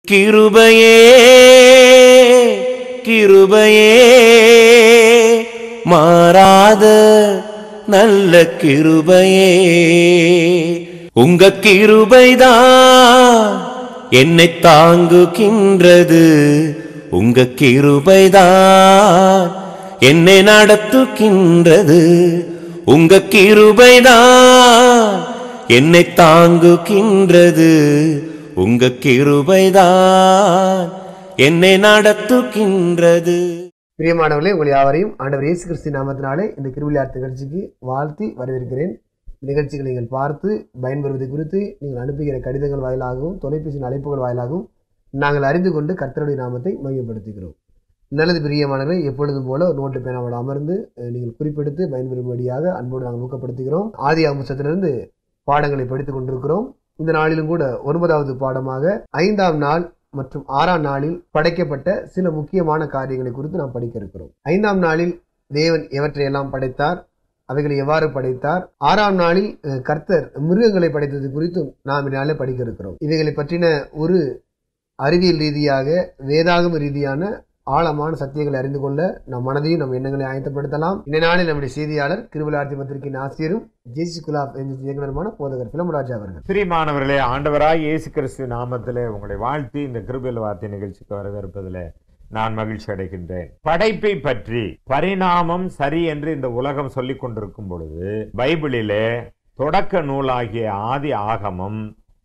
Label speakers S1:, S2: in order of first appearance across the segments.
S1: கிருபையே கிருபையே மாறாத நல்ல கிருபையே உங்க கிருபைதான் என்னை தாங்குகின்றது உங்க கிருபைதான் என்னை நடத்துகின்றது உங்க கிருபைதான் என்னை தாங்குகின்றது உங்க கிருபைதான் என்னை நடத்துகின்றது
S2: பிரியமானவர்களே உங்கள் யாவரையும் ஆண்டவர் இயேசு கிறிஸ்து நாமத்தினாலே இந்த கிருவிளையாட்டு நிகழ்ச்சிக்கு வாழ்த்தி வரவேற்கிறேன் நிகழ்ச்சிகளை நீங்கள் பார்த்து பயன்பெறுவது குறித்து நீங்கள் அனுப்புகிற கடிதங்கள் வாயிலாகவும் தொலைபேசி அழைப்புகள் வாயிலாகவும் நாங்கள் அறிந்து கொண்டு கர்த்தருடைய நாமத்தை மையப்படுத்துகிறோம் நல்லது பிரியமானவர்களே எப்பொழுதும் போல ஒரு நோட்டு பேனாவோட அமர்ந்து அஹ், நீங்கள் குறிப்பெடுத்து பயன்பெறும்படியாக அன்போடு நாங்கள் ஊக்கப்படுத்துகிறோம் ஆதி அம்சத்திலிருந்து பாடங்களை படித்துக் கொண்டிருக்கிறோம் இந்த நாளிலும் கூட ஒன்பதாவது பாடமாக ஐந்தாம் நாள் மற்றும் ஆறாம் நாளில் படைக்கப்பட்ட சில முக்கியமான காரியங்களை குறித்து நாம் படிக்க இருக்கிறோம் ஐந்தாம் நாளில் தேவன் எவற்றையெல்லாம் படைத்தார் அவைகளை எவ்வாறு படைத்தார் ஆறாம் நாளில் அஹ், கர்த்தர் மிருகங்களை படைத்தது குறித்தும் நாம் இந்நாளே படிக்க இருக்கிறோம் இவைகளை பற்றின ஒரு அறிவியல் ரீதியாக வேதாகம ரீதியான ஆழமான சத்தியங்களை அறிந்து கொள்ள நம் மனதையும் நம் எண்ணங்களை ஆயத்தப்படுத்தலாம் இந்த நாளில் நம்முடைய செய்தியாளர் திருவிழார்த்தி பத்திரிகையின் ஆசிரியரும் ஜேசி குலாப் என்ற இயக்குனருமான போதகர் பிலமராஜா அவர்கள்
S3: பிரியமானவர்களே ஆண்டவராய் இயேசு கிறிஸ்து நாமத்திலே உங்களை வாழ்த்தி இந்த கிருபையில் வார்த்தை நிகழ்ச்சிக்கு வரவேற்பதிலே நான் மகிழ்ச்சி அடைகின்றேன் படைப்பை பற்றி பரிணாமம் சரி என்று இந்த உலகம் சொல்லிக் கொண்டிருக்கும் பொழுது பைபிளிலே தொடக்க நூலாகிய ஆதி ஆகமம்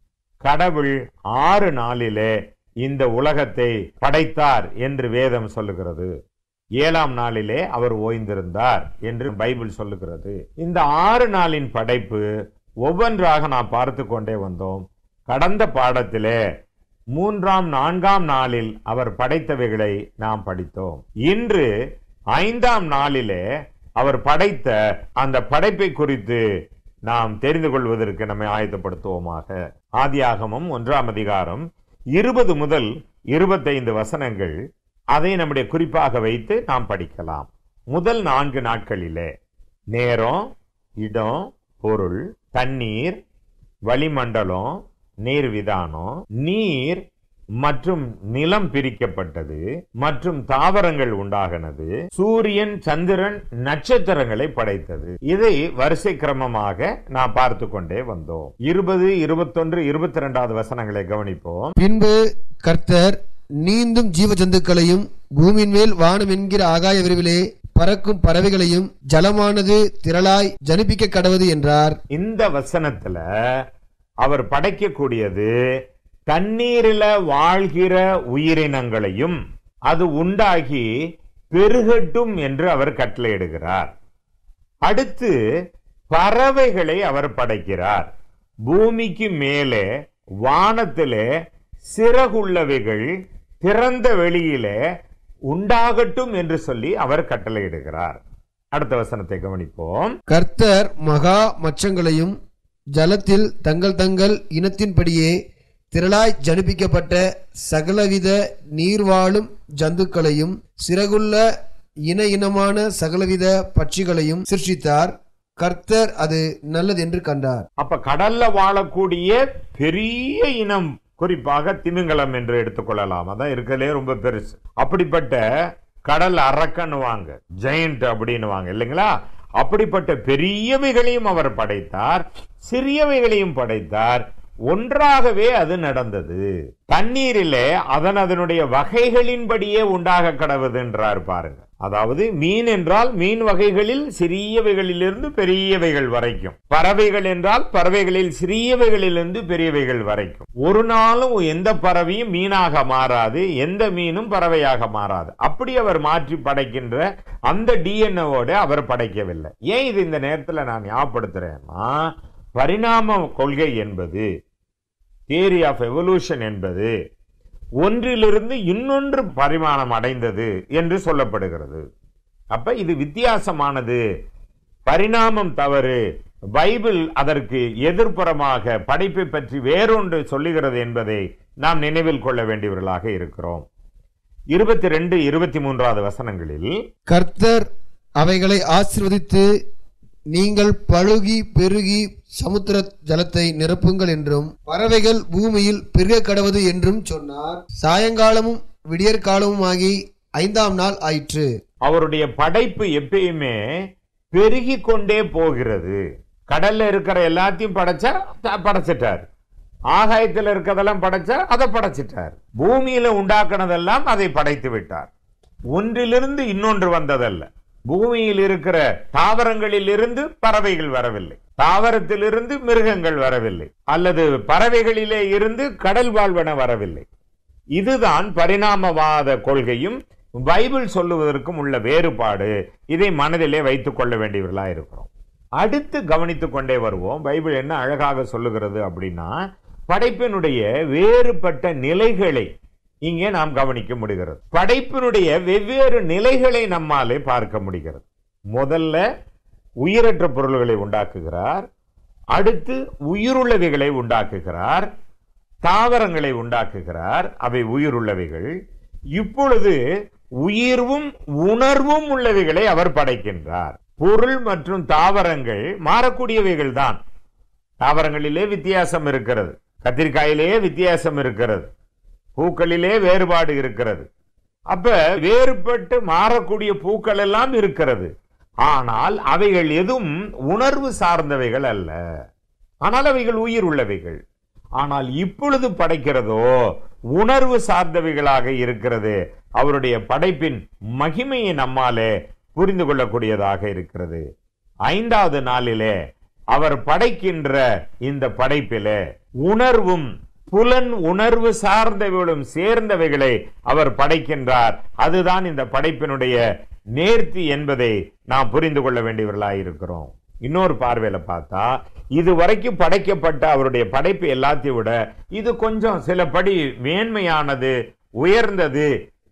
S3: கடவுள் ஆறு நாளிலே இந்த உலகத்தை படைத்தார் என்று வேதம் சொல்லுகிறது ஏழாம் நாளிலே அவர் ஓய்ந்திருந்தார் என்று பைபிள் சொல்லுகிறது இந்த ஆறு நாளின் படைப்பு ஒவ்வொன்றாக நாம் பார்த்து கொண்டே வந்தோம் கடந்த பாடத்திலே மூன்றாம் நான்காம் நாளில் அவர் படைத்தவைகளை நாம் படித்தோம் இன்று ஐந்தாம் நாளிலே அவர் படைத்த அந்த படைப்பை குறித்து நாம் தெரிந்து கொள்வதற்கு நம்மை ஆயத்தப்படுத்துவோமாக ஆதியாகமம் ஒன்றாம் அதிகாரம் இருபது முதல் இருபத்தைந்து வசனங்கள் அதை நம்முடைய குறிப்பாக வைத்து நாம் படிக்கலாம் முதல் நான்கு நாட்களிலே நேரம் இடம் பொருள் தண்ணீர் வளிமண்டலம் நீர் விதானம் நீர் மற்றும் நிலம் பிரிக்கப்பட்டது மற்றும் தாவரங்கள் உண்டாகினது சூரியன் சந்திரன் நட்சத்திரங்களை படைத்தது இதை வரிசை கிரமமாக நாம் பார்த்து கொண்டே வந்தோம் இருபது இருபத்தொன்று இருபத்தி ரெண்டாவது வசனங்களை கவனிப்போம்
S2: பின்பு கர்த்தர் நீந்தும் ஜீவ ஜந்துக்களையும் பூமியின் மேல் வானம் என்கிற ஆகாய விரைவிலே பறக்கும் பறவைகளையும் ஜலமானது திரளாய் ஜனிப்பிக்க கடவது என்றார்
S3: இந்த வசனத்துல அவர் படைக்கக்கூடியது தண்ணீரில வாழ்கிற உயிரினங்களையும் அது உண்டாகி பெருகட்டும் என்று அவர் கட்டளையிடுகிறார் அடுத்து பறவைகளை அவர் படைக்கிறார் பூமிக்கு மேலே வானத்திலே சிறகுள்ளவைகள் திறந்த வெளியிலே உண்டாகட்டும் என்று சொல்லி அவர் கட்டளையிடுகிறார் அடுத்த வசனத்தை கவனிப்போம்
S2: கர்த்தர் மகா மச்சங்களையும் ஜலத்தில் தங்கள் தங்கள் இனத்தின்படியே திரளாய் ஜனிப்பிக்கப்பட்ட சகலவித நீர்வாழும் ஜந்துக்களையும் சிறகுள்ள இன இனமான சகலவித பட்சிகளையும் சிருஷ்டித்தார் கர்த்தர் அது நல்லது என்று கண்டார்
S3: அப்ப கடல்ல வாழக்கூடிய பெரிய இனம் குறிப்பாக திமிங்கலம் என்று எடுத்துக்கொள்ளலாம் அதான் இருக்கிறதுலே ரொம்ப பெருசு அப்படிப்பட்ட கடல் அரக்கன்னுவாங்க ஜெயண்ட் அப்படின்னுவாங்க இல்லைங்களா அப்படிப்பட்ட பெரியவைகளையும் அவர் படைத்தார் சிறியவைகளையும் படைத்தார் ஒன்றாகவே அது நடந்தது தண்ணீரிலே அதன் அதனுடைய வகைகளின்படியே உண்டாக கடவுது என்றார் பாருங்க அதாவது மீன் என்றால் மீன் வகைகளில் சிறியவைகளிலிருந்து பெரியவைகள் வரைக்கும் பறவைகள் என்றால் பறவைகளில் சிறியவைகளிலிருந்து பெரியவைகள் வரைக்கும் ஒரு நாளும் எந்த பறவையும் மீனாக மாறாது எந்த மீனும் பறவையாக மாறாது அப்படி அவர் மாற்றி படைக்கின்ற அந்த டிஎன்ஏவோட அவர் படைக்கவில்லை ஏன் இது இந்த நேரத்தில் நான் ஞாபகப்படுத்துறேன்னா பரிணாம கொள்கை என்பது தியரி ஆஃப் எவல்யூஷன் என்பது ஒன்றிலிருந்து இன்னொன்று பரிமாணம் அடைந்தது என்று சொல்லப்படுகிறது அப்ப இது வித்தியாசமானது பரிணாமம் தவறு பைபிள் அதற்கு எதிர்ப்புறமாக படைப்பை பற்றி வேறொன்று சொல்லுகிறது என்பதை நாம் நினைவில் கொள்ள வேண்டியவர்களாக இருக்கிறோம் இருபத்தி ரெண்டு இருபத்தி மூன்றாவது வசனங்களில்
S2: கர்த்தர் அவைகளை ஆசிர்வதித்து நீங்கள் பழுகி பெருகி சமுத்திர ஜலத்தை நிரப்புங்கள் என்றும் பறவைகள் பூமியில் பெருக கடவது என்றும் சொன்னார் சாயங்காலமும் விடியற்காலமும் ஆகி ஐந்தாம் நாள் ஆயிற்று
S3: அவருடைய படைப்பு எப்பயுமே பெருகி கொண்டே போகிறது கடல்ல இருக்கிற எல்லாத்தையும் படைச்சா த- படைச்சிட்டார் ஆகாயத்தில் இருக்கிறதெல்லாம் படைச்சா அதை படைச்சிட்டார் பூமியில உண்டாக்குனதெல்லாம் அதை படைத்து விட்டார் ஒன்றிலிருந்து இன்னொன்று வந்ததல்ல பூமியில் இருக்கிற தாவரங்களில் இருந்து பறவைகள் வரவில்லை தாவரத்திலிருந்து மிருகங்கள் வரவில்லை அல்லது பறவைகளிலே இருந்து கடல் வாழ்வன வரவில்லை இதுதான் பரிணாமவாத கொள்கையும் பைபிள் சொல்லுவதற்கும் உள்ள வேறுபாடு இதை மனதிலே வைத்துக் கொள்ள வேண்டியவர்களா இருக்கிறோம் அடுத்து கவனித்துக் கொண்டே வருவோம் பைபிள் என்ன அழகாக சொல்லுகிறது அப்படின்னா படைப்பினுடைய வேறுபட்ட நிலைகளை இங்கே நாம் கவனிக்க முடிகிறது படைப்பினுடைய வெவ்வேறு நிலைகளை நம்மாலே பார்க்க முடிகிறது முதல்ல உயிரற்ற பொருள்களை உண்டாக்குகிறார் அடுத்து உயிருள்ளவைகளை உண்டாக்குகிறார் தாவரங்களை உண்டாக்குகிறார் அவை உயிருள்ளவைகள் இப்பொழுது உயிர்வும் உணர்வும் உள்ளவைகளை அவர் படைக்கின்றார் பொருள் மற்றும் தாவரங்கள் மாறக்கூடியவைகள் தான் தாவரங்களிலே வித்தியாசம் இருக்கிறது கத்திரிக்காயிலே வித்தியாசம் இருக்கிறது பூக்களிலே வேறுபாடு இருக்கிறது அப்ப வேறுபட்டு மாறக்கூடிய பூக்கள் எல்லாம் இருக்கிறது ஆனால் அவைகள் எதுவும் உணர்வு சார்ந்தவைகள் அல்ல ஆனால் அவைகள் உயிர் உள்ளவைகள் ஆனால் இப்பொழுது படைக்கிறதோ உணர்வு சார்ந்தவைகளாக இருக்கிறது அவருடைய படைப்பின் மகிமையை நம்மாலே புரிந்து கொள்ளக்கூடியதாக இருக்கிறது ஐந்தாவது நாளிலே அவர் படைக்கின்ற இந்த படைப்பிலே உணர்வும் புலன் உணர்வு சார்ந்தவைகளும் சேர்ந்தவைகளை அவர் படைக்கின்றார் அதுதான் இந்த படைப்பினுடைய நேர்த்தி என்பதை நாம் புரிந்து கொள்ள வேண்டியவர்களாய் இருக்கிறோம் இன்னொரு பார்வையில பார்த்தா இது வரைக்கும் படைக்கப்பட்ட அவருடைய படைப்பு எல்லாத்தையும் விட இது கொஞ்சம் சில படி மேன்மையானது உயர்ந்தது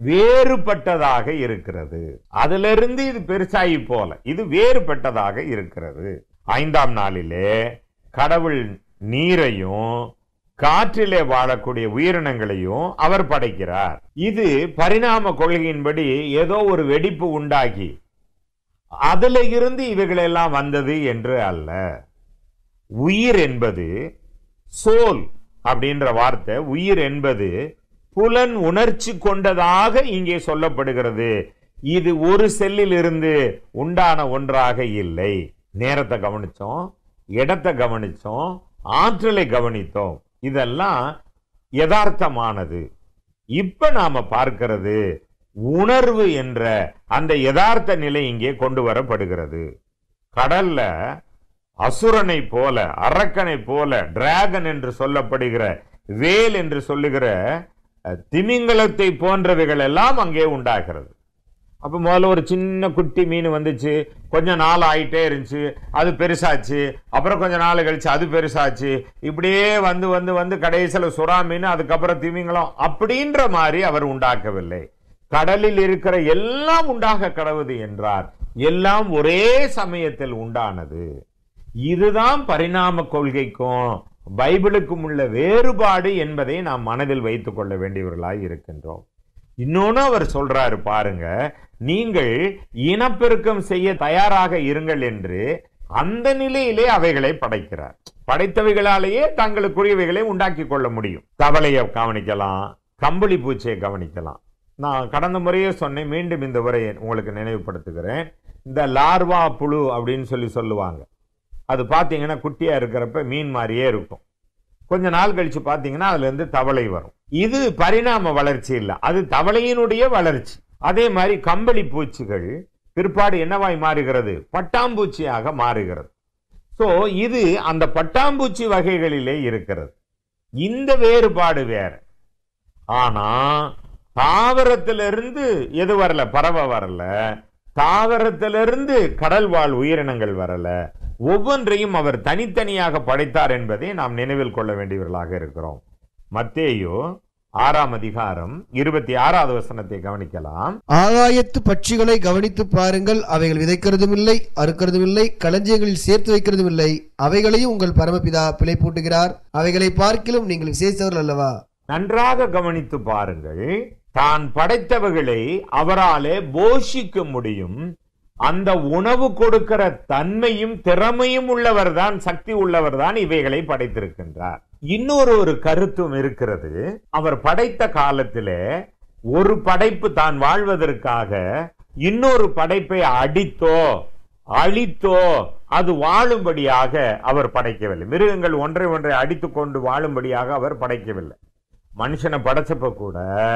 S3: வேறுபட்டதாக இருக்கிறது அதிலிருந்து இது பெருசாயி போல இது வேறுபட்டதாக இருக்கிறது ஐந்தாம் நாளிலே கடவுள் நீரையும் காற்றிலே வாழக்கூடிய உயிரினங்களையும் அவர் படைக்கிறார் இது பரிணாம கொள்கையின்படி ஏதோ ஒரு வெடிப்பு உண்டாகி அதுல இருந்து இவைகளெல்லாம் வந்தது என்று அல்ல உயிர் என்பது சோல் அப்படின்ற வார்த்தை உயிர் என்பது புலன் உணர்ச்சி கொண்டதாக இங்கே சொல்லப்படுகிறது இது ஒரு செல்லில் இருந்து உண்டான ஒன்றாக இல்லை நேரத்தை கவனிச்சோம் இடத்தை கவனிச்சோம் ஆற்றலை கவனித்தோம் இதெல்லாம் யதார்த்தமானது இப்ப நாம பார்க்கிறது உணர்வு என்ற அந்த யதார்த்த நிலை இங்கே கொண்டு வரப்படுகிறது கடல்ல அசுரனை போல அரக்கனை போல டிராகன் என்று சொல்லப்படுகிற வேல் என்று சொல்லுகிற அஹ், திமிங்கலத்தை போன்றவைகள் எல்லாம் அங்கே உண்டாகிறது அப்ப முதல்ல ஒரு சின்ன குட்டி மீன் வந்துச்சு கொஞ்ச நாள் ஆயிட்டே இருந்துச்சு அது பெருசாச்சு அப்புறம் கொஞ்ச நாள் கழிச்சு அது பெருசாச்சு இப்படியே வந்து வந்து வந்து கடைசியில் சுறா மீன் அதுக்கப்புறம் திமிங்கலம் அப்படின்ற மாதிரி அவர் உண்டாக்கவில்லை கடலில் இருக்கிற எல்லாம் உண்டாக கடவுது என்றார் எல்லாம் ஒரே சமயத்தில் உண்டானது இதுதான் பரிணாம கொள்கைக்கும் பைபிளுக்கும் உள்ள வேறுபாடு என்பதை நாம் மனதில் வைத்துக் கொள்ள வேண்டியவர்களாய் இருக்கின்றோம் இன்னொன்னு அவர் சொல்றாரு பாருங்க நீங்கள் இனப்பெருக்கம் செய்ய தயாராக இருங்கள் என்று அந்த நிலையிலே அவைகளை படைக்கிறார் படைத்தவைகளாலேயே தங்களுக்குரியவைகளை உண்டாக்கி கொள்ள முடியும் தவளையை கவனிக்கலாம் கம்பளி பூச்சியை கவனிக்கலாம் நான் கடந்த முறையே சொன்னேன் மீண்டும் இந்த உரையை உங்களுக்கு நினைவுபடுத்துகிறேன் இந்த லார்வா புழு அப்படின்னு சொல்லி சொல்லுவாங்க அது பார்த்தீங்கன்னா குட்டியா இருக்கிறப்ப மீன் மாதிரியே இருக்கும் கொஞ்ச நாள் கழிச்சு பார்த்தீங்கன்னா அதுல இருந்து தவளை வரும் இது பரிணாம வளர்ச்சி இல்லை அது தவளையினுடைய வளர்ச்சி அதே மாதிரி கம்பளி பூச்சிகள் பிற்பாடு என்னவாய் மாறுகிறது பட்டாம்பூச்சியாக மாறுகிறது சோ இது அந்த பட்டாம்பூச்சி வகைகளிலே இருக்கிறது இந்த வேறுபாடு வேற ஆனா தாவரத்திலிருந்து எது வரல பறவை வரல தாவரத்திலிருந்து கடல் வாழ் உயிரினங்கள் வரல ஒவ்வொன்றையும் அவர் தனித்தனியாக படைத்தார் என்பதை நாம் நினைவில் கொள்ள வேண்டியவர்களாக இருக்கிறோம் மத்தேயு ஆறாம் அதிகாரம் இருபத்தி ஆறாவது வசனத்தை கவனிக்கலாம்
S2: ஆகாயத்து பட்சிகளை கவனித்து பாருங்கள் அவைகள் விதைக்கிறதும் இல்லை அறுக்கிறதும் இல்லை களஞ்சியங்களில் சேர்த்து வைக்கிறதும் இல்லை அவைகளையும் உங்கள் பரமபிதா பிழை பூட்டுகிறார் அவைகளை பார்க்கிலும் நீங்கள் விசேஷவர்கள் அல்லவா
S3: நன்றாக கவனித்து பாருங்கள் தான் படைத்தவர்களை அவராலே போஷிக்க முடியும் அந்த உணவு கொடுக்கிற தன்மையும் திறமையும் உள்ளவர் தான் சக்தி உள்ளவர் தான் இவைகளை படைத்திருக்கின்றார் இன்னொரு ஒரு கருத்தும் இருக்கிறது அவர் படைத்த காலத்திலே ஒரு படைப்பு தான் வாழ்வதற்காக இன்னொரு படைப்பை அடித்தோ அழித்தோ அது வாழும்படியாக அவர் படைக்கவில்லை மிருகங்கள் ஒன்றை ஒன்றை அடித்துக் கொண்டு வாழும்படியாக அவர் படைக்கவில்லை மனுஷனை படைச்சப்ப கூட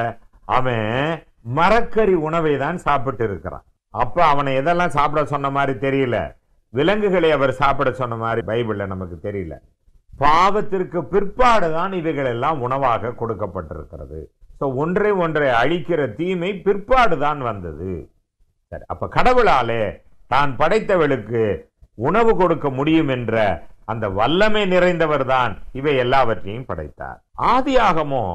S3: அவன் மரக்கறி உணவை தான் சாப்பிட்டு இருக்கிறான் அப்ப அவனை எதெல்லாம் சாப்பிட சொன்ன மாதிரி தெரியல விலங்குகளை அவர் சாப்பிட சொன்ன மாதிரி பைபிள்ல நமக்கு தெரியல பாவத்திற்கு பிற்பாடு தான் இவைகள் எல்லாம் உணவாக கொடுக்கப்பட்டிருக்கிறது சோ ஒன்றை ஒன்றை அழிக்கிற தீமை பிற்பாடு தான் வந்தது சரி அப்ப கடவுளாலே தான் படைத்தவளுக்கு உணவு கொடுக்க முடியும் என்ற அந்த வல்லமை நிறைந்தவர் தான் இவை எல்லாவற்றையும் படைத்தார் ஆதியாகமோ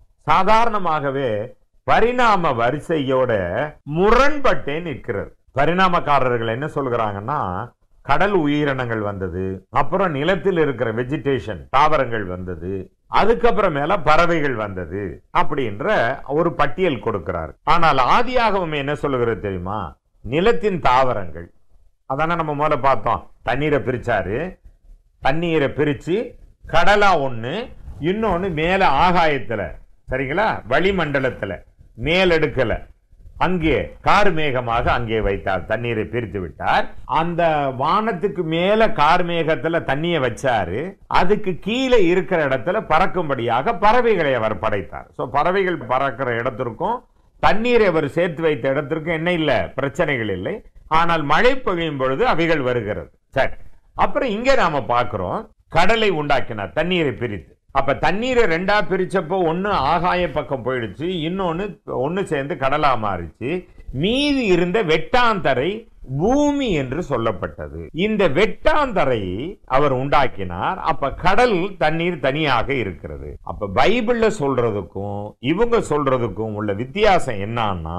S3: சாதாரணமாகவே பரிணாம வரிசையோட முரண்பட்டே நிற்கிறது பரிணாமக்காரர்கள் என்ன சொல்கிறாங்கன்னா கடல் உயிரினங்கள் வந்தது அப்புறம் நிலத்தில் இருக்கிற வெஜிடேஷன் தாவரங்கள் வந்தது அதுக்கப்புறமேல பறவைகள் வந்தது அப்படின்ற ஒரு பட்டியல் கொடுக்கிறார் ஆனால் ஆதியாகவம் என்ன சொல்லுகிறது தெரியுமா நிலத்தின் தாவரங்கள் அதானே நம்ம முதல்ல பார்த்தோம் தண்ணீரை பிரிச்சாரு தண்ணீரை பிரிச்சு கடலா ஒண்ணு இன்னொன்னு மேல ஆகாயத்துல சரிங்களா வளிமண்டலத்துல மேலடுக்கல அங்கே கார் மேகமாக அங்கே வைத்தார் தண்ணீரை பிரித்து விட்டார் அந்த வானத்துக்கு மேல கார் மேகத்துல தண்ணியை வச்சாரு அதுக்கு கீழே இருக்கிற இடத்துல பறக்கும்படியாக பறவைகளை அவர் படைத்தார் சோ பறவைகள் பறக்கிற இடத்திற்கும் தண்ணீரை அவர் சேர்த்து வைத்த இடத்திற்கும் என்ன இல்ல பிரச்சனைகள் இல்லை ஆனால் மழை பொழியும் பொழுது அவைகள் வருகிறது சரி அப்புறம் இங்க நாம பார்க்கிறோம் கடலை உண்டாக்கினார் தண்ணீரை பிரித்து அப்ப தண்ணீரை ரெண்டா பிரிச்சப்போ ஒண்ணு ஆகாய பக்கம் போயிடுச்சு இன்னொன்னு ஒண்ணு சேர்ந்து கடலா மாறிச்சு மீதி இருந்த வெட்டாந்தரை பூமி என்று சொல்லப்பட்டது இந்த வெட்டாந்தரை அவர் உண்டாக்கினார் அப்ப கடல் தண்ணீர் தனியாக இருக்கிறது அப்ப பைபிள்ல சொல்றதுக்கும் இவங்க சொல்றதுக்கும் உள்ள வித்தியாசம் என்னன்னா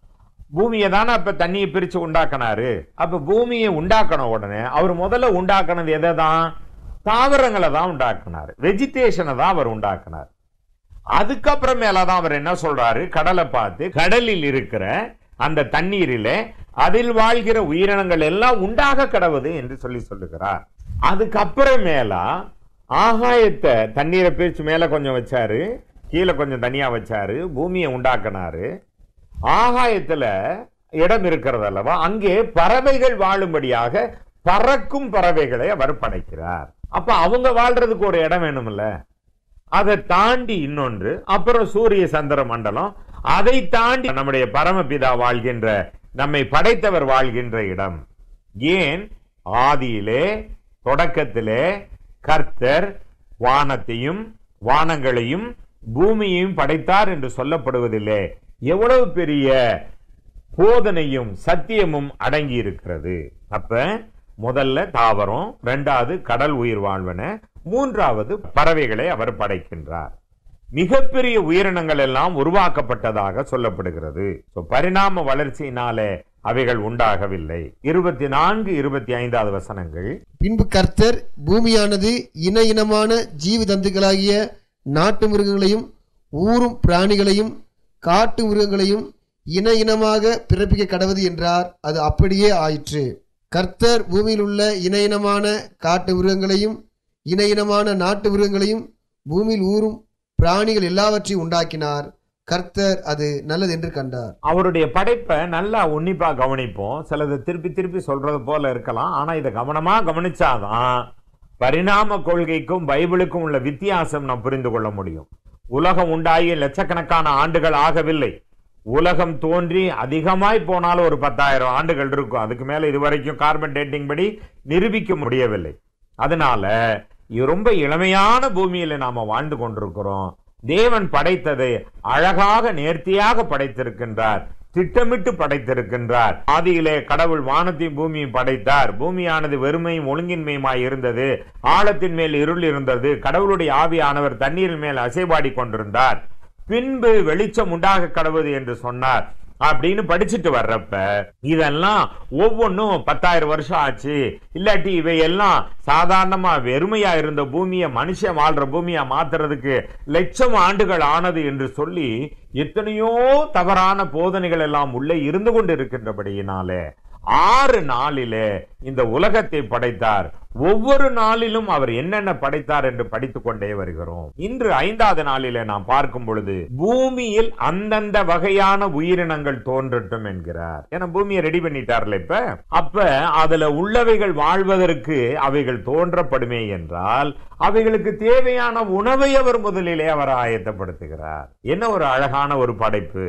S3: பூமியை தானே அப்ப தண்ணியை பிரிச்சு உண்டாக்கினாரு அப்ப பூமியை உண்டாக்கின உடனே அவர் முதல்ல உண்டாக்குனது எதை தான் தாவரங்களை தான் உண்டாக்குனார் வெஜிடேஷனை தான் அவர் உண்டாக்குனார் அதுக்கப்புறமேல தான் அவர் என்ன சொல்றாரு கடலை பார்த்து கடலில் இருக்கிற அந்த தண்ணீரிலே அதில் வாழ்கிற உயிரினங்கள் எல்லாம் உண்டாக கடவுது என்று சொல்லி சொல்லுகிறார் அதுக்கப்புறமேலா ஆகாயத்தை தண்ணீரை பிரிச்சு மேல கொஞ்சம் வச்சாரு கீழே கொஞ்சம் தனியா வச்சாரு பூமியை உண்டாக்குனாரு ஆகாயத்துல இடம் இருக்கிறது அல்லவா அங்கே பறவைகள் வாழும்படியாக பறக்கும் பறவைகளை அவர் படைக்கிறார் அப்ப அவங்க வாழ்றதுக்கு ஒரு இடம் வேணும்ல அதை தாண்டி இன்னொன்று அப்புறம் சூரிய சந்திர மண்டலம் அதை தாண்டி நம்முடைய பரமபிதா வாழ்கின்ற நம்மை படைத்தவர் வாழ்கின்ற இடம் ஏன் ஆதியிலே தொடக்கத்திலே கர்த்தர் வானத்தையும் வானங்களையும் பூமியையும் படைத்தார் என்று சொல்லப்படுவதில்லை எவ்வளவு பெரிய போதனையும் சத்தியமும் அடங்கி இருக்கிறது அப்ப முதல்ல தாவரம் இரண்டாவது கடல் உயிர் வாழ்வன மூன்றாவது பறவைகளை அவர் படைக்கின்றார் மிகப்பெரிய உயிரினங்கள் எல்லாம் உருவாக்கப்பட்டதாக சொல்லப்படுகிறது So, பரிணாம வளர்ச்சியினாலே அவைகள் உண்டாகவில்லை இருபத்தி நான்கு இருபத்தி ஐந்தாவது வசனங்கள்
S2: பின்பு கர்த்தர் பூமியானது இன இனமான ஜீவ தந்துக்களாகிய நாட்டு மிருகங்களையும் ஊரும் பிராணிகளையும் காட்டு மிருகங்களையும் இன இனமாக பிறப்பிக்க கடவுது என்றார் அது அப்படியே ஆயிற்று கர்த்தர் பூமியில் உள்ள இன இனமான காட்டு மிருகங்களையும் இன இனமான நாட்டு மிருகங்களையும் பூமியில் ஊரும் பிராணிகள் எல்லாவற்றையும் உண்டாக்கினார் கர்த்தர் அது நல்லது என்று கண்டார்
S3: அவருடைய படைப்பை நல்லா உன்னிப்பா கவனிப்போம் சிலது திருப்பி திருப்பி சொல்றது போல இருக்கலாம் ஆனா இதை கவனமா கவனிச்சாதான் பரிணாம கொள்கைக்கும் பைபிளுக்கும் உள்ள வித்தியாசம் நாம் புரிந்து கொள்ள முடியும் உலகம் உண்டாகி லட்சக்கணக்கான ஆண்டுகள் ஆகவில்லை உலகம் தோன்றி அதிகமாய் போனாலும் ஒரு பத்தாயிரம் ஆண்டுகள் இருக்கும் அதுக்கு மேல இதுவரைக்கும் கார்பன் டேட்டிங் படி நிரூபிக்க முடியவில்லை அதனால இது ரொம்ப இளமையான பூமியில நாம வாழ்ந்து கொண்டிருக்கிறோம் தேவன் படைத்ததை அழகாக நேர்த்தியாக படைத்திருக்கின்றார் திட்டமிட்டு படைத்திருக்கின்றார் ஆதியிலே கடவுள் வானத்தையும் பூமியும் படைத்தார் பூமியானது வெறுமையும் ஒழுங்கின்மையுமாய் இருந்தது ஆழத்தின் மேல் இருள் இருந்தது கடவுளுடைய ஆவியானவர் தண்ணீரின் மேல் அசைபாடி கொண்டிருந்தார் பின்பு வெளிச்சம் உண்டாக கடவுது என்று சொன்னார் அப்படின்னு படிச்சுட்டு வர்றப்ப இதெல்லாம் ஒவ்வொன்றும் பத்தாயிரம் வருஷம் ஆச்சு இல்லாட்டி இவையெல்லாம் சாதாரணமா வெறுமையா இருந்த பூமியை மனுஷன் வாழ்ற பூமியா மாத்துறதுக்கு லட்சம் ஆண்டுகள் ஆனது என்று சொல்லி எத்தனையோ தவறான போதனைகள் எல்லாம் உள்ளே இருந்து கொண்டு இருக்கின்றபடியினாலே ஆறு நாளிலே இந்த உலகத்தை படைத்தார் ஒவ்வொரு நாளிலும் அவர் என்னென்ன படைத்தார் என்று படித்துக் கொண்டே வருகிறோம் இன்று ஐந்தாவது நாளிலே நாம் பார்க்கும் பொழுது பூமியில் அந்தந்த வகையான உயிரினங்கள் தோன்றட்டும் என்கிறார் ஏன்னா பூமியை ரெடி பண்ணிட்டார்ல இப்ப அப்ப அதுல உள்ளவைகள் வாழ்வதற்கு அவைகள் தோன்றப்படுமே என்றால் அவைகளுக்கு தேவையான உணவை அவர் முதலிலே அவர் ஆயத்தப்படுத்துகிறார் என்ன ஒரு அழகான ஒரு படைப்பு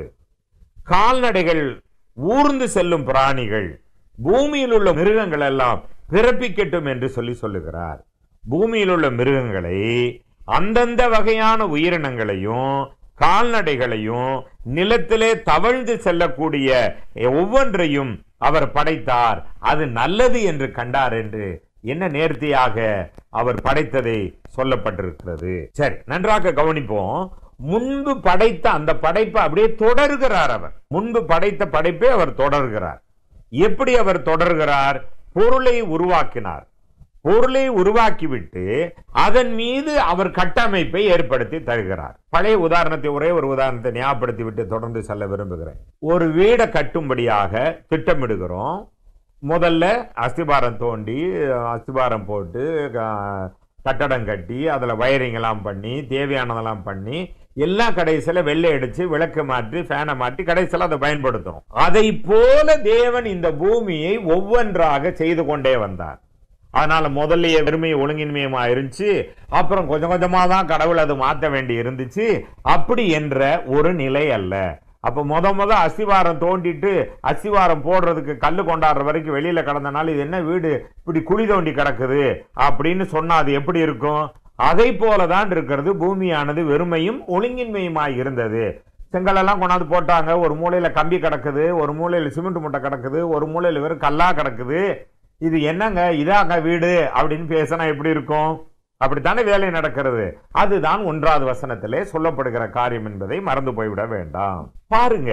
S3: கால்நடைகள் ஊர்ந்து செல்லும் பிராணிகள் பூமியில் உள்ள மிருகங்கள் எல்லாம் பிறப்பிக்கட்டும் என்று சொல்லி சொல்லுகிறார் பூமியில் உள்ள மிருகங்களை அந்தந்த வகையான உயிரினங்களையும் கால்நடைகளையும் நிலத்திலே தவழ்ந்து செல்லக்கூடிய ஒவ்வொன்றையும் அவர் படைத்தார் அது நல்லது என்று கண்டார் என்று என்ன நேர்த்தியாக அவர் படைத்ததை சொல்லப்பட்டிருக்கிறது சரி நன்றாக கவனிப்போம் முன்பு படைத்த அந்த படைப்பை அப்படியே தொடர்கிறார் அவர் முன்பு படைத்த படைப்பை அவர் தொடர்கிறார் எப்படி அவர் தொடர்கிறார் பொருளை உருவாக்கினார் பொருளை உருவாக்கிவிட்டு அதன் மீது அவர் கட்டமைப்பை ஏற்படுத்தி தருகிறார் பழைய உதாரணத்தை ஒரே ஒரு உதாரணத்தை ஞாபகப்படுத்தி விட்டு தொடர்ந்து செல்ல விரும்புகிறேன் ஒரு வீடை கட்டும்படியாக திட்டமிடுகிறோம் முதல்ல அஸ்திபாரம் தோண்டி அஸ்திபாரம் போட்டு க- கட்டடம் கட்டி அதில் வயரிங் எல்லாம் பண்ணி தேவையானதெல்லாம் பண்ணி எல்லா கடைசியில வெள்ளை அடிச்சு விளக்கு மாற்றி ஃபேனை மாற்றி கடைசியில் அதை பயன்படுத்தும் அதை போல தேவன் இந்த பூமியை ஒவ்வொன்றாக செய்து கொண்டே வந்தார் அதனால முதல்லயே வெறுமை ஒழுங்கின்மையுமா இருந்துச்சு அப்புறம் கொஞ்சம் கொஞ்சமா தான் கடவுள் அது மாற்ற வேண்டி இருந்துச்சு அப்படி என்ற ஒரு நிலை அல்ல அப்ப முத முத அஸ்திவாரம் தோண்டிட்டு அஸ்திவாரம் போடுறதுக்கு கல்லு கொண்டாடுற வரைக்கும் வெளியில கடந்தனால இது என்ன வீடு இப்படி குழி தோண்டி கிடக்குது அப்படின்னு சொன்னா அது எப்படி இருக்கும் அதை போலதான் இருக்கிறது பூமியானது வெறுமையும் ஒழுங்கின்மையுமாய் இருந்தது செங்கலெல்லாம் கொண்டாந்து போட்டாங்க ஒரு மூலையில கம்பி கிடக்குது ஒரு மூலையில சிமெண்ட் மூட்டை கிடக்குது ஒரு மூலையில வெறும் கல்லா கிடக்குது இது என்னங்க இதாங்க வீடு அப்படின்னு பேசினா எப்படி இருக்கும் அப்படித்தானே வேலை நடக்கிறது அதுதான் ஒன்றாவது வசனத்திலே சொல்லப்படுகிற காரியம் என்பதை மறந்து போய்விட வேண்டாம் பாருங்க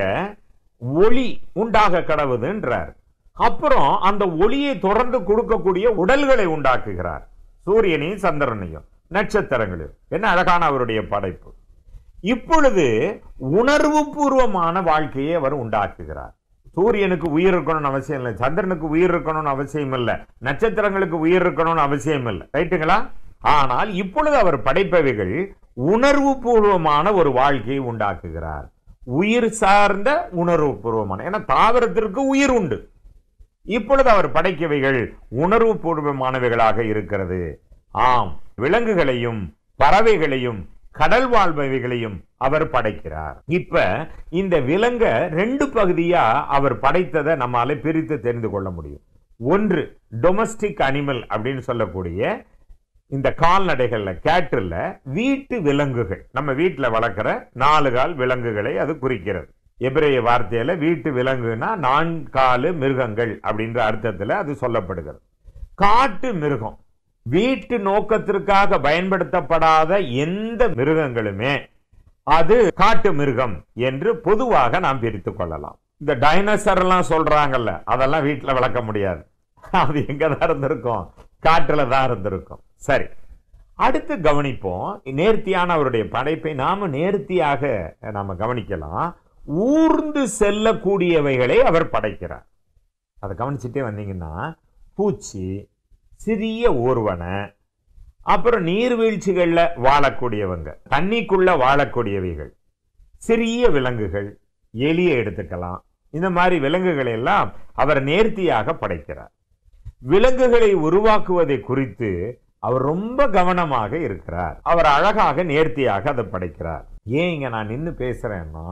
S3: ஒளி உண்டாக கடவுதுன்றார் அப்புறம் அந்த ஒளியை தொடர்ந்து கொடுக்கக்கூடிய உடல்களை உண்டாக்குகிறார் சூரியனையும் சந்திரனையும் நட்சத்திரங்களையும் என்ன அழகான அவருடைய படைப்பு இப்பொழுது உணர்வு பூர்வமான வாழ்க்கையை அவர் உண்டாக்குகிறார் சூரியனுக்கு உயிர் இருக்கணும்னு அவசியம் இல்லை சந்திரனுக்கு உயிர் இருக்கணும்னு அவசியம் இல்லை நட்சத்திரங்களுக்கு உயிர் இருக்கணும்னு அவசியம் இல்லை ரைட்டுங்களா ஆனால் இப்பொழுது அவர் படைப்பவைகள் உணர்வு பூர்வமான ஒரு வாழ்க்கையை உண்டாக்குகிறார் உயிர் சார்ந்த உணர்வு பூர்வமான ஏன்னா தாவரத்திற்கு உயிர் உண்டு இப்பொழுது அவர் படைக்கவைகள் உணர்வு பூர்வமானவைகளாக இருக்கிறது ஆம் விலங்குகளையும் பறவைகளையும் கடல் வாழ்பவைகளையும் அவர் படைக்கிறார் இப்ப இந்த விலங்க ரெண்டு பகுதியா அவர் படைத்ததை நம்மால பிரித்து தெரிந்து கொள்ள முடியும் ஒன்று டொமஸ்டிக் அனிமல் அப்படின்னு சொல்லக்கூடிய இந்த கால்நடைகள்ல கேட்டில் வீட்டு விலங்குகள் நம்ம வீட்டுல வளர்க்கிற நாலு கால் விலங்குகளை அது குறிக்கிறது எபிரேய வார்த்தையில வீட்டு விலங்குனா நான்காலு மிருகங்கள் அப்படின்ற அர்த்தத்துல அது சொல்லப்படுகிறது காட்டு மிருகம் வீட்டு நோக்கத்திற்காக பயன்படுத்தப்படாத எந்த மிருகங்களுமே அது காட்டு மிருகம் என்று பொதுவாக நாம் பிரித்துக் கொள்ளலாம் இந்த டைனோசர் எல்லாம் சொல்றாங்கல்ல அதெல்லாம் வீட்டுல வளர்க்க முடியாது அது எங்க தான் இருந்திருக்கும் காட்டுல தான் இருந்திருக்கும் சரி அடுத்து கவனிப்போம் நேர்த்தியான அவருடைய படைப்பை நாம நேர்த்தியாக நாம கவனிக்கலாம் ஊர்ந்து செல்லக்கூடியவைகளை அவர் படைக்கிறார் அதை கவனிச்சுட்டே வந்தீங்கன்னா பூச்சி சிறிய ஊர்வனை அப்புறம் நீர்வீழ்ச்சிகள்ல வாழக்கூடியவங்க தண்ணிக்குள்ள வாழக்கூடியவைகள் சிறிய விலங்குகள் எலியை எடுத்துக்கலாம் இந்த மாதிரி விலங்குகளை எல்லாம் அவர் நேர்த்தியாக படைக்கிறார் விலங்குகளை உருவாக்குவதை குறித்து அவர் ரொம்ப கவனமாக இருக்கிறார் அவர் அழகாக நேர்த்தியாக அதை படைக்கிறார் ஏன் இங்க நான் நின்னு பேசுறேன்னா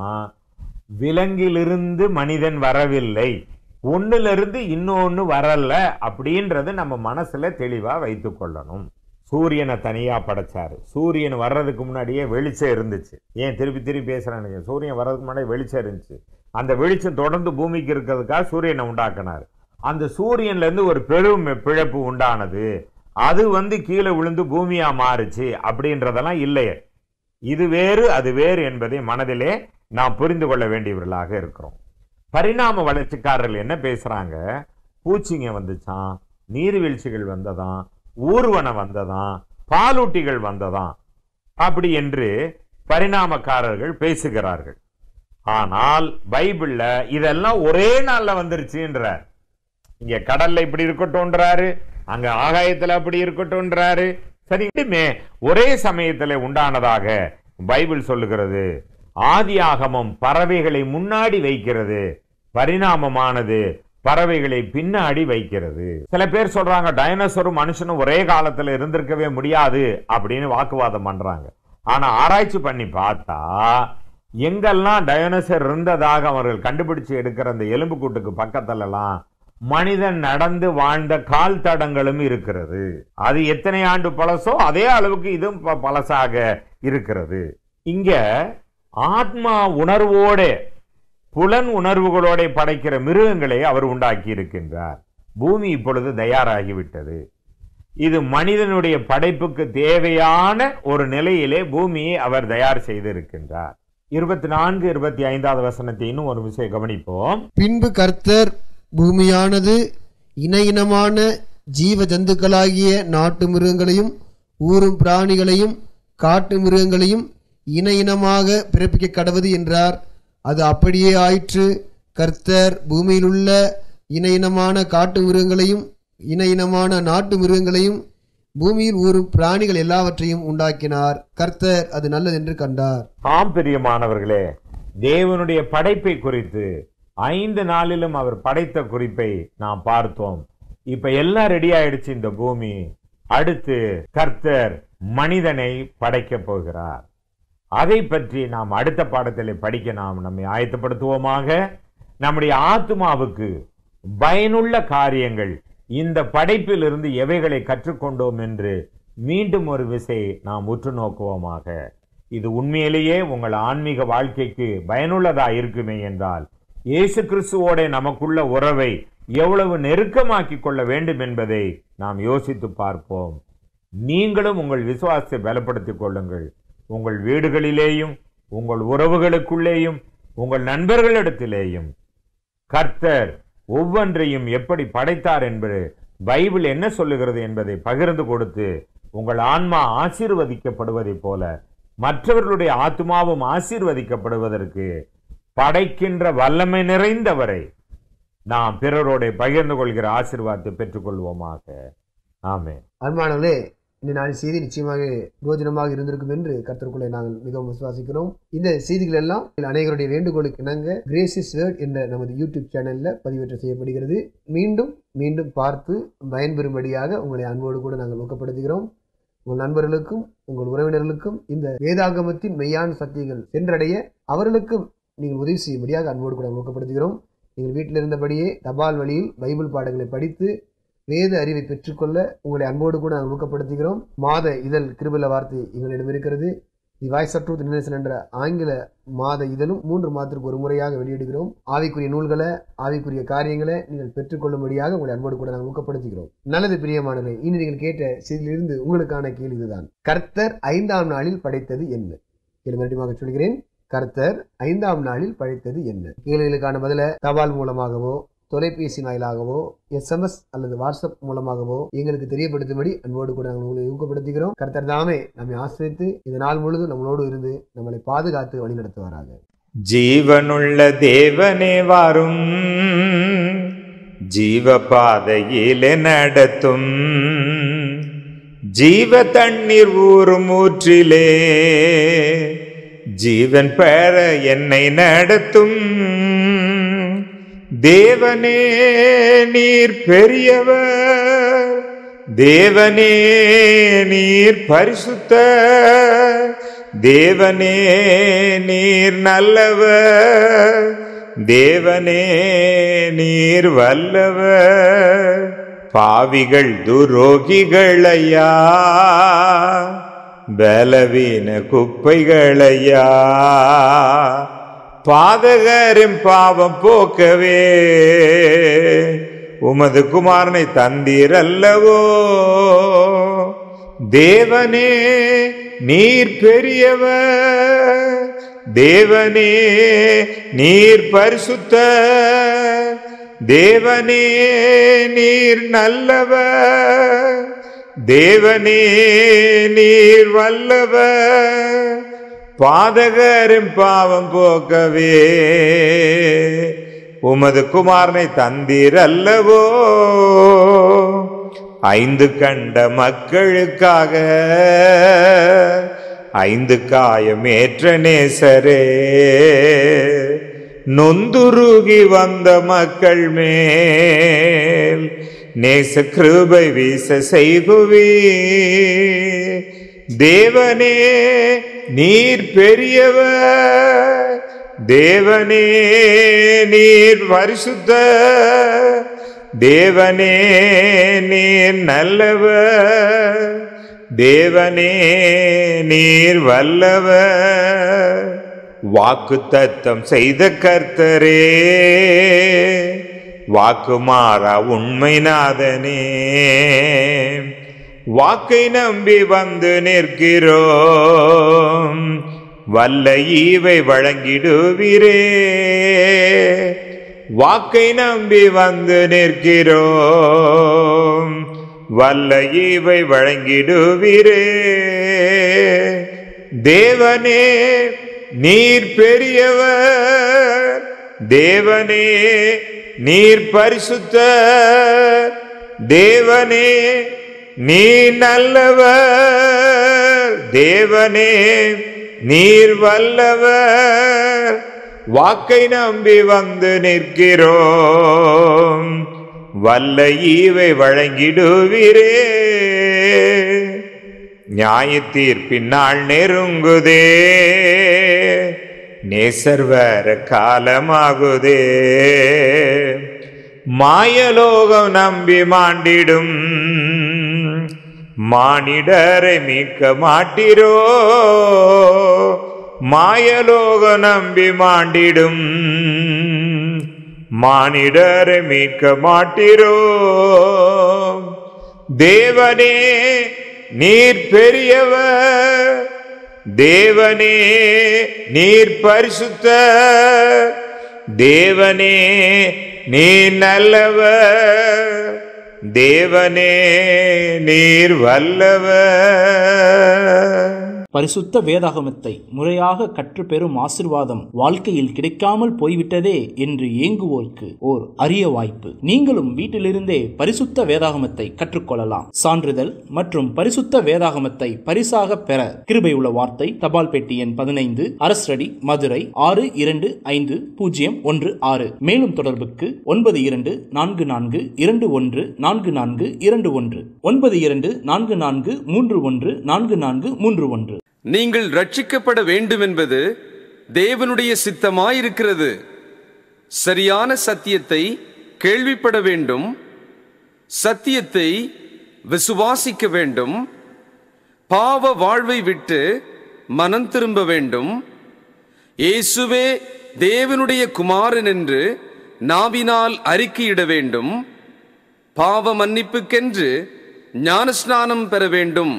S3: விலங்கிலிருந்து மனிதன் வரவில்லை ஒண்ணுல இருந்து இன்னொன்னு வரல அப்படின்றது நம்ம மனசுல தெளிவா வைத்துக் கொள்ளணும் சூரியனை தனியா படைச்சாரு சூரியன் வர்றதுக்கு முன்னாடியே வெளிச்சம் இருந்துச்சு ஏன் திருப்பி திருப்பி பேசுறேன் சூரியன் வர்றதுக்கு முன்னாடி வெளிச்சம் இருந்துச்சு அந்த வெளிச்சம் தொடர்ந்து பூமிக்கு இருக்கிறதுக்காக சூரியனை உண்டாக்குனார் அந்த சூரியன்ல இருந்து ஒரு பெரும் பிழப்பு உண்டானது அது வந்து கீழே விழுந்து பூமியா மாறுச்சு அப்படின்றதெல்லாம் இல்லையே இது வேறு அது வேறு என்பதை மனதிலே நாம் புரிந்து கொள்ள வேண்டியவர்களாக இருக்கிறோம் பரிணாம வளர்ச்சிக்காரர்கள் என்ன பேசுறாங்க பூச்சிங்க வந்துச்சான் நீர்வீழ்ச்சிகள் வந்ததாம் ஊர்வன வந்ததாம் பாலூட்டிகள் வந்ததாம் அப்படி என்று பரிணாமக்காரர்கள் பேசுகிறார்கள் ஆனால் பைபிள்ல இதெல்லாம் ஒரே நாள்ல வந்துருச்சுன்றார் இங்க கடல்ல இப்படி இருக்கட்டும்ன்றாரு அங்க ஆகாயத்துல அப்படி இருக்கட்டும்ன்றாரு சரி ரெண்டுமே ஒரே சமயத்துல உண்டானதாக பைபிள் சொல்லுகிறது ஆதியாகமம் பறவைகளை முன்னாடி வைக்கிறது பரிணாமமானது பறவைகளை பின்னாடி வைக்கிறது சில பேர் சொல்றாங்க டைனோசரும் மனுஷனும் ஒரே காலத்துல இருந்திருக்கவே முடியாது அப்படின்னு வாக்குவாதம் பண்றாங்க ஆனா ஆராய்ச்சி பண்ணி பார்த்தா எங்கெல்லாம் டைனோசர் இருந்ததாக அவர்கள் கண்டுபிடிச்சு எடுக்கிற அந்த எலும்புக்கூட்டுக்கு பக்கத்துல எல்லாம் மனிதன் நடந்து வாழ்ந்த கால் தடங்களும் இருக்கிறது அது எத்தனை ஆண்டு பழசோ அதே அளவுக்கு இதுவும் ப- பழசாக இருக்கிறது இங்க ஆத்மா உணர்வோட புலன் உணர்வுகளோட படைக்கிற மிருகங்களை அவர் உண்டாக்கி இருக்கின்றார் பூமி இப்பொழுது தயாராகிவிட்டது இது மனிதனுடைய படைப்புக்கு தேவையான ஒரு நிலையிலே பூமியை அவர் தயார் செய்திருக்கின்றார் இருபத்தி நான்கு இருபத்தி ஐந்தாவது வசனத்தை இன்னும் ஒரு விஷயம் கவனிப்போம்
S2: பின்பு கர்த்தர் பூமியானது இன இனமான ஜீவ ஜந்துக்களாகிய நாட்டு மிருகங்களையும் ஊரும் பிராணிகளையும் காட்டு மிருகங்களையும் இன இனமாக பிறப்பிக்க கடவது என்றார் அது அப்படியே ஆயிற்று கர்த்தர் பூமியிலுள்ள இன இனமான காட்டு மிருகங்களையும் இன இனமான நாட்டு மிருகங்களையும் பூமியில் ஊரும் பிராணிகள் எல்லாவற்றையும் உண்டாக்கினார் கர்த்தர் அது நல்லதென்று கண்டார்
S3: ஆம் பிரியமானவர்களே தேவனுடைய படைப்பை குறித்து ஐந்து நாளிலும் அவர் படைத்த குறிப்பை நாம் பார்த்தோம் இப்ப எல்லாம் ரெடி ஆயிடுச்சு இந்த பூமி அடுத்து கர்த்தர் மனிதனை படைக்கப் போகிறார் அதை பற்றி நாம் அடுத்த பாடத்தில் படிக்க நாம் நம்மை ஆயத்தப்படுத்துவோமாக நம்முடைய ஆத்மாவுக்கு பயனுள்ள காரியங்கள் இந்த படைப்பிலிருந்து எவைகளை கற்றுக்கொண்டோம் என்று மீண்டும் ஒரு விசை நாம் உற்று நோக்குவோமாக இது உண்மையிலேயே உங்கள் ஆன்மீக வாழ்க்கைக்கு பயனுள்ளதா இருக்குமே என்றால் இயேசு கிறிஸ்துவோட நமக்குள்ள உறவை எவ்வளவு நெருக்கமாக்கி கொள்ள வேண்டும் என்பதை நாம் யோசித்து பார்ப்போம் நீங்களும் உங்கள் விசுவாசத்தை பலப்படுத்திக் கொள்ளுங்கள் உங்கள் வீடுகளிலேயும் உங்கள் உறவுகளுக்குள்ளேயும் உங்கள் நண்பர்களிடத்திலேயும் கர்த்தர் ஒவ்வொன்றையும் எப்படி படைத்தார் என்பது பைபிள் என்ன சொல்லுகிறது என்பதை பகிர்ந்து கொடுத்து உங்கள் ஆன்மா ஆசீர்வதிக்கப்படுவதைப் போல மற்றவர்களுடைய ஆத்மாவும் ஆசீர்வதிக்கப்படுவதற்கு படைக்கின்ற வல்லமை நிறைந்தவரை நாம் பிறரோட பகிர்ந்து கொள்கிற ஆசீர்வாதத்தை பெற்றுக்கொள்வோமாக ஆமென்
S2: அன்பானவர்களே இந்த நாள் செய்தி நிச்சயமாக பிரோஜனமாக இருந்திருக்கும் என்று கர்த்தருக்குள்ளே நாங்கள் மிகவும் விசுவாசிக்கிறோம் இந்த செய்திகள் எல்லாம் அனைவருடைய வேண்டுகோளுக்கு இணங்க கிரேசிஸ் வேர்ட் என்ற நமது யூடியூப் சேனலில் பதிவேற்றம் செய்யப்படுகிறது மீண்டும் மீண்டும் பார்த்து பயன்பெறும்படியாக உங்களை அன்போடு கூட நாங்கள் ஊக்கப்படுத்துகிறோம் உங்கள் நண்பர்களுக்கும் உங்கள் உறவினர்களுக்கும் இந்த வேதாகமத்தின் மெய்யான சத்தியங்கள் சென்றடைய அவர்களுக்கும் நீங்கள் உதவி செய்யும்படியாக அன்போடு கூட ஊக்கப்படுத்துகிறோம் நீங்கள் வீட்டில் இருந்தபடியே தபால் வழியில் பைபிள் பாடங்களை படித்து வேத அறிவை பெற்றுக்கொள்ள உங்களை அன்போடு கூட நாங்கள் ஊக்கப்படுத்துகிறோம் மாத இதழ் கிருபல வார்த்தை எங்களிடம் இருக்கிறது தி வாய்ஸ் ஆஃப் ட்ரூத் நினைசன் என்ற ஆங்கில மாத இதழும் மூன்று மாதத்திற்கு ஒரு முறையாக வெளியிடுகிறோம் ஆவிக்குரிய நூல்களை ஆவிக்குரிய காரியங்களை நீங்கள் பெற்றுக்கொள்ளும்படியாக உங்களை அன்போடு கூட நாங்கள் ஊக்கப்படுத்துகிறோம் நல்லது பிரியமானவர்களே இனி நீங்கள் கேட்ட செய்தியிலிருந்து உங்களுக்கான கேள்வி இதுதான் கர்த்தர் ஐந்தாம் நாளில் படைத்தது என்ன கேள்வி மறுபடியும் சொல்கிறேன் கர்த்தர் ஐந்தாம் நாளில் படைத்தது என்ன கேள்விகளுக்கான பதில தபால் மூலமாகவோ தொலைபேசி வாயிலாகவோ எஸ்எம்எஸ் அல்லது வாட்ஸ்அப் மூலமாகவோ எங்களுக்கு தெரியப்படுத்தும்படி அன்போடு கூட நாங்கள் உங்களை ஊக்கப்படுத்துகிறோம் கர்த்தர் தாமே நம்மை ஆசிரித்து இந்த நாள் முழுதும் நம்மளோடு இருந்து நம்மளை பாதுகாத்து வழிநடத்துவாராக
S3: ஜீவனுள்ள தேவனே வாரும் ஜீவ பாதையிலே நடத்தும் ஜீவ தண்ணீர் ஊறும் ஊற்றிலே ஜீவன் பெற என்னை நடத்தும் தேவனே நீர் பெரியவர் தேவனே நீர் பரிசுத்த தேவனே நீர் நல்லவர் தேவனே நீர் வல்லவர் பாவிகள் துரோகிகளையா பலவீன குப்பைகளையா பாதகரின் பாவம் போக்கவே உமது குமாரனை தந்தீரல்லவோ தேவனே நீர் பெரியவர் தேவனே நீர் பரிசுத்த தேவனே நீர் நல்லவர் தேவனே நீர் வல்லவர் பாதகரின் பாவம் போக்கவே உமது குமாரனை தந்தீர் அல்லவோ ஐந்து கண்ட மக்களுக்காக ஐந்து காயம் ஏற்ற நேசரே நொந்துருகி வந்த மக்கள் மேல் நேச கிருபை வீச செய்குவி தேவனே நீர் பெரியவர் தேவனே நீர் பரிசுத்த தேவனே நீர் நல்லவர் தேவனே நீர் வல்லவர் வாக்கு தத்தம் செய்த கர்த்தரே வாக்கு மாறா உண்மை நாதனே வாக்கை நம்பி வந்து நிற்கிறோம் வல்ல ஈவை வழங்கிடுவீரே வாக்கை நம்பி வந்து நிற்கிறோம் வல்ல ஈவை வழங்கிடுவீரே தேவனே நீர் பெரியவர் தேவனே நீர் பரிசுத்த தேவனே நீ நல்லவர் தேவனே நீர் வல்லவர் வாக்கை நம்பி வந்து நிற்கிறோம் வல்ல ஈவை வழங்கிடுவீரே நியாய தீர்ப்பின் நாள் நெருங்குதே நேசர் வர காலமாகுதே மாயலோகம் நம்பி மாண்டிடும் மானிடரை மீட்க மாட்டிரோ மாயலோக நம்பி மாண்டிடும் மானிடரை மீட்க மாட்டிரோ தேவனே நீர் பெரியவர் தேவனே நீர் பரிசுத்த தேவனே நீ நல்லவர் தேவனே நீர் வல்லவர்
S4: பரிசுத்த வேதாகமத்தை முறையாக கற்றுப்பெறும் ஆசிர்வாதம் வாழ்க்கையில் கிடைக்காமல் போய்விட்டதே என்று ஏங்குவோருக்கு ஓர் அரிய வாய்ப்பு நீங்களும் வீட்டிலிருந்தே பரிசுத்த வேதாகமத்தை கற்றுக்கொள்ளலாம் சான்றிதழ் மற்றும் பரிசுத்த வேதாகமத்தை பரிசாக பெற கிருபை உள்ள வார்த்தை தபால் பெட்டி எண் பதினைந்து அரசடி மதுரை ஆறு இரண்டு ஐந்து பூஜ்ஜியம் ஒன்று ஆறு மேலும் தொடர்புக்கு ஒன்பது இரண்டு நான்கு நான்கு இரண்டு ஒன்று நான்கு நான்கு இரண்டு ஒன்று ஒன்பது இரண்டு நான்கு நான்கு மூன்று ஒன்று நான்கு நான்கு மூன்று ஒன்று
S5: நீங்கள் ரட்சிக்கப்பட வேண்டும் என்பது தேவனுடைய சித்தமாயிருக்கிறது சரியான சத்தியத்தை கேள்விப்பட வேண்டும் சத்தியத்தை விசுவாசிக்க வேண்டும் பாவ வாழ்வை விட்டு மனம் திரும்ப வேண்டும் இயேசுவே தேவனுடைய குமாரன் என்று நாவினால் அறிக்கையிட வேண்டும் பாவ மன்னிப்புக்கென்று ஞானஸ்நானம் பெற வேண்டும்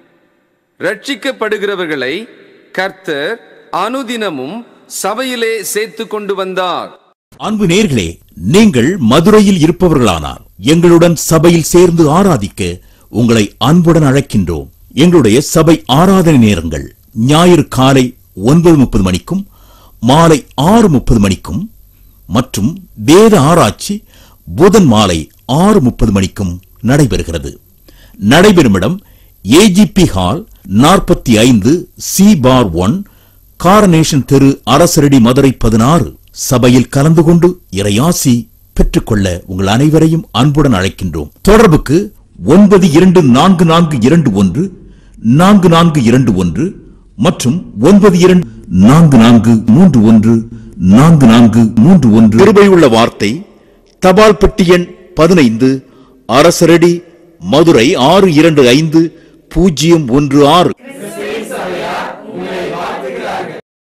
S5: ரட்சிக்கப்படுகிறவர்களை கர்த்தர் அனுதினமும் சபையிலே சேர்த்து கொண்டு வந்தார்
S6: அன்பு நேர்களே நீங்கள் மதுரையில் இருப்பவர்களானார் எங்களுடன் சபையில் சேர்ந்து ஆராதிக்க உங்களை அன்புடன் அழைக்கின்றோம் எங்களுடைய சபை ஆராதனை நேரங்கள் ஞாயிறு காலை ஒன்பது முப்பது மணிக்கும் மாலை ஆறு முப்பது மணிக்கும் மற்றும் வேத ஆராய்ச்சி புதன் மாலை ஆறு முப்பது மணிக்கும் நடைபெறுகிறது நடைபெறும் இடம் ஏஜிபி ஹால் நாற்பத்தி ஐந்து சி பார் ஒன் காரனேஷன் தெரு அரசரடி மதுரை பதினாறு சபையில் கலந்து கொண்டு இறையாசி பெற்றுக்கொள்ள உங்கள் அனைவரையும் அன்புடன் அழைக்கின்றோம் தொடர்புக்கு ஒன்பது இரண்டு நான்கு நான்கு இரண்டு ஒன்று நான்கு நான்கு இரண்டு ஒன்று மற்றும் ஒன்பது இரண்டு நான்கு நான்கு மூன்று ஒன்று நான்கு நான்கு மூன்று ஒன்று கிருபையுள்ள வார்த்தை தபால் பெட்டி எண் பதினைந்து அரசரடி மதுரை ஆறு இரண்டு ஐந்து பூஜ்ஜியம் ஒன்று ஆறு